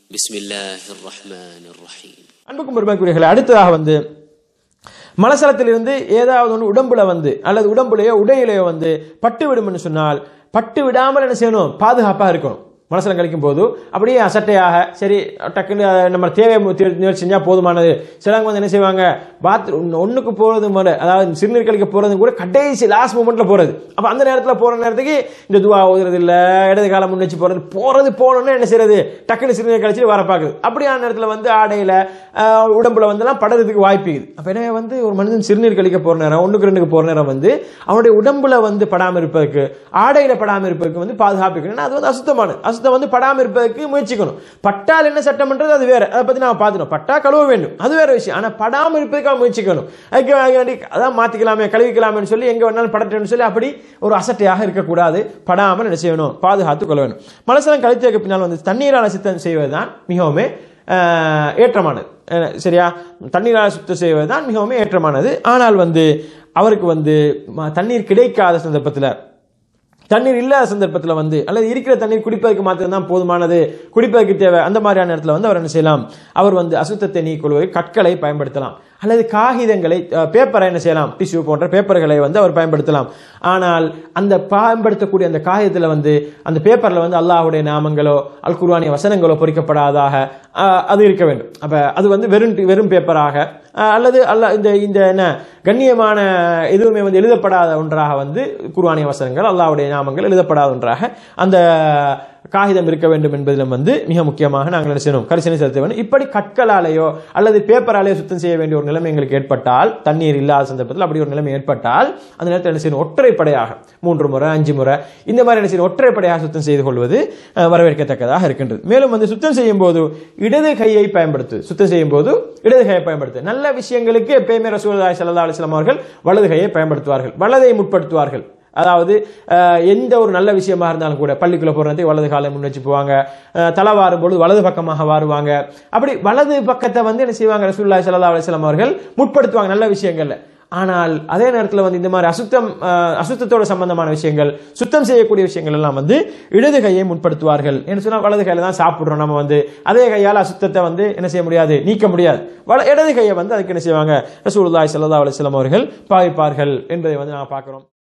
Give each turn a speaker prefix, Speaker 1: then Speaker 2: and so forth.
Speaker 1: بسم الله الرحمن الرحيم
Speaker 2: அன்புக்கும் பெருமைக்குரியர்களே அடுத்ததாக வந்து மலசலத்திலிருந்து ஏதாவது ஒன்று உடம்புல வந்து அல்லது உடம்புலையோ உடையிலையோ வந்து பட்டு விடும்னு சொன்னால் பட்டு விடாமல் என்ன செய்யணும் பாதுகாப்பாக இருக்கணும் மலசலம் கழிக்கும் போது அப்படியே அசட்டையாக சரி டக்குன்னு அஹ், நம்ம தேவை முயற்சி செஞ்சால் போதுமானது சிலவங்க வந்து என்ன செய்வாங்க பாத்ரூம் ஒன்றுக்கு போகிறது முறை அதாவது சிறுநீர் கழிக்க போகிறது கூட கடைசி லாஸ்ட் மூமெண்ட்டில் போகிறது அப்போ அந்த நேரத்தில் போகிற நேரத்துக்கு இந்த துவா ஓதுறது இல்லை இடது காலம் முன் வச்சு போகிறது போகிறது போகணுன்னு என்ன செய்யறது டக்குன்னு சிறுநீர் கழிச்சு வர பார்க்குது அப்படியான நேரத்தில் வந்து ஆடையில் ஆஹ், உடம்புல வந்துலாம் படுறதுக்கு வாய்ப்பு இருக்குது அப்போ எனவே வந்து ஒரு மனிதன் சிறுநீர் கழிக்க போகிற நேரம் ஒன்றுக்கு ரெண்டுக்கு போகிற நேரம் வந்து அவனுடைய உடம்புல வந்து படாமல் இருப்பதற்கு ஆடையில் படாமல் இருப்பதற்கு வந்து பாதுகாப்பு ஏன்னா அது வந்து அசுத்தமான அசுத்தம் வந்து படாமல் இருப்பதற்கு முயற்சிக்கணும் பட்டால் என்ன சட்டம்ன்றது அது வேற அதை பற்றி நான் பார்த்துட்டோம் பட்டா கழுவ வேண்டும் அது வேற விஷயம் ஆனால் படாமல் இருப்பதற்காக முயற்சிக்கணும் அதுக்கு வேண்டி அதான் மாற்றிக்கலாமே கழுவிக்கலாமேன்னு சொல்லி எங்கே வேணாலும் படட்டேன்னு சொல்லி அப்படி ஒரு அசட்டையாக இருக்கக்கூடாது படாமல் என்ன செய்யணும் பாதுகாத்து கொள்ள வேண்டும் மலசலம் கழித்ததுக்கு பின்னால் வந்து தண்ணீரால் சித்தம் செய்வது தான் மிகவும் ஆஹ், ஏற்றமானது அஹ், சரியா தண்ணீரால் சுத்தம் செய்வது தான் மிகவும் ஏற்றமானது ஆனால் வந்து அவருக்கு வந்து ம- தண்ணீர் கிடைக்காத சந்தர்ப்பத்தில் தண்ணீர் இல்லாத சந்தர்ப்பத்தில் வந்து அல்லது இருக்கிற தண்ணீர் குடிப்பதற்கு மாத்திரம் தான் போதுமானது குடிப்பதற்கு தேவை அந்த மாதிரியான நேரத்தில் வந்து அவர் என்ன செய்யலாம் அவர் வந்து அசுத்தத்தை நீக்கொள்வதற்கு கற்களை பயன்படுத்தலாம் அல்லது காகிதங்களை அஹ், பேப்பரை என்ன செய்யலாம் டிஷ்யூ போன்ற பேப்பர்களை வந்து அவர் பயன்படுத்தலாம் ஆனால் அந்த பயன்படுத்தக்கூடிய அந்த காகிதத்தில் வந்து அந்த பேப்பரில் வந்து அல்லாஹ்வுடைய நாமங்களோ அல் குர்ஆனிய வசனங்களோ பொறிக்கப்படாதாக அஹ், அது இருக்க வேண்டும் அப்போ அது வந்து வெறும் வெறும் பேப்பராக அஹ், அல்லது அல்ல இந்த இந்த என்ன கண்ணியமான எதுவுமே வந்து எழுதப்படாத ஒன்றாக வந்து குர்ஆனிய வசனங்கள் அல்லாஹ்வுடைய நாமங்கள் எழுதப்படாத ஒன்றாக அந்த காகிதம் இருக்க வேண்டும் என்பதிலும் வந்து மிக முக்கியமாக நாங்கள் என்ன செய்யணும் கரிசனை செலுத்த வேண்டும் இப்படி கற்களாலேயோ அல்லது பேப்பராலேயோ சுத்தம் செய்ய வேண்டிய ஒரு நிலைமை எங்களுக்கு ஏற்பட்டால் தண்ணீர் இல்லாத சந்தர்ப்பத்தில் அப்படி ஒரு நிலைமை ஏற்பட்டால் அந்த நேரத்தில் என்ன செய்யணும் ஒற்றைப்படையாக மூன்று முறை அஞ்சு முறை இந்த மாதிரி என்ன செய்யணும் ஒற்றைப்படையாக சுத்தம் செய்து கொள்வது அஹ், வரவேற்கத்தக்கதாக இருக்கின்றது மேலும் வந்து சுத்தம் செய்யும் போது இடது கையை பயன்படுத்து சுத்தம் செய்யும் போது இடது கையை பயன்படுத்து நல்ல விஷயங்களுக்கு எப்பயுமே ரசூலுல்லாஹி ஸல்லல்லாஹு அலைஹி வஸல்லம் அவர்கள் வலது கையை பயன்படுத்துவார்கள் வலதை முற்படுத்துவார்கள் அதாவது அஹ், எந்த ஒரு நல்ல விஷயமா இருந்தாலும் கூட பள்ளிக்குள்ள போறது வலது காலை முன் வச்சு போவாங்க அஹ், தலை வாரும் பொழுது வலது பக்கமாக வாருவாங்க அப்படி வலது பக்கத்தை வந்து என்ன செய்வாங்க ரசூலுல்லாஹி ஸல்லல்லாஹு அலைஹி வஸல்லம் அவர்கள் முற்படுத்துவாங்க நல்ல விஷயங்கள்ல ஆனால் அதே நேரத்தில் வந்து இந்த மாதிரி அசுத்தம் அஹ், அசுத்தத்தோட சம்பந்தமான விஷயங்கள் சுத்தம் செய்யக்கூடிய விஷயங்கள் எல்லாம் வந்து இடது கையை முற்படுத்துவார்கள் என்ன சொன்னா வலது கையில தான் சாப்பிடுறோம் நம்ம வந்து அதே கையால் அசுத்தத்தை வந்து என்ன செய்ய முடியாது நீக்க முடியாது வல இடது கையை வந்து அதுக்கு என்ன செய்வாங்க ரசூலுல்லாஹி ஸல்லல்லாஹு அலைஹி வஸல்லம் அவர்கள் பாவிப்பார்கள் என்பதை வந்து நான் பார்க்கிறோம்